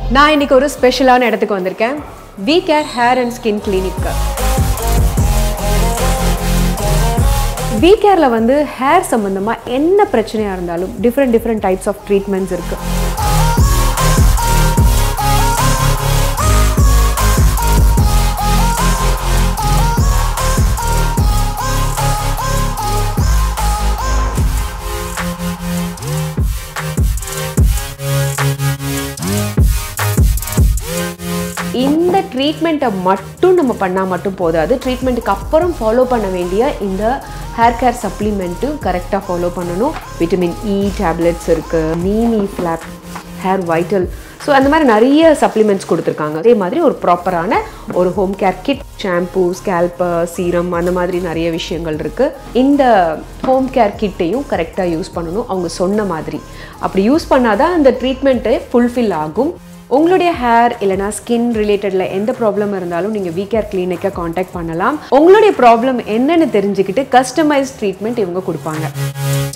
நான் இன்னைக்கு ஒரு ஸ்பெஷலான இடத்துக்கு வந்திருக்கேன் V care hair and skin கிளினிக்கு வி கேரில் வந்து ஹேர் சம்மந்தமாக என்ன பிரச்சனையாக இருந்தாலும் different different types of treatments இருக்குது இந்த ட்ரீட்மெண்ட்டை மட்டும் நம்ம பண்ணால் மட்டும் போதாது ட்ரீட்மெண்ட்டுக்கு அப்புறம் ஃபாலோ பண்ண வேண்டிய இந்த ஹேர் கேர் சப்ளிமெண்ட்டும் கரெக்டாக ஃபாலோ பண்ணணும் விட்டமின் இ டேப்லெட்ஸ் இருக்குது நீமி ஃப்ளாப் ஹேர் வைட்டல் ஸோ அந்த மாதிரி நிறைய சப்ளிமெண்ட்ஸ் கொடுத்துருக்காங்க அதே மாதிரி ஒரு ப்ராப்பரான ஒரு home care kit shampoo scalper serum அந்த மாதிரி நிறைய விஷயங்கள் இருக்குது இந்த ஹோம் கேர் கிட்டையும் கரெக்டாக யூஸ் பண்ணணும் அவங்க சொன்ன மாதிரி அப்படி யூஸ் பண்ணாதான் அந்த ட்ரீட்மெண்ட்டை ஃபுல்ஃபில் ஆகும் உங்களுடைய ஹேர் இல்லைனா ஸ்கின் ரிலேட்டடில் எந்த ப்ராப்ளம் இருந்தாலும் நீங்கள் வி கேர் கிளினிக்கை காண்டாக்ட் பண்ணலாம் உங்களுடைய ப்ராப்ளம் என்னன்னு தெரிஞ்சுக்கிட்டு கஸ்டமைஸ் ட்ரீட்மெண்ட் இவங்க கொடுப்பாங்க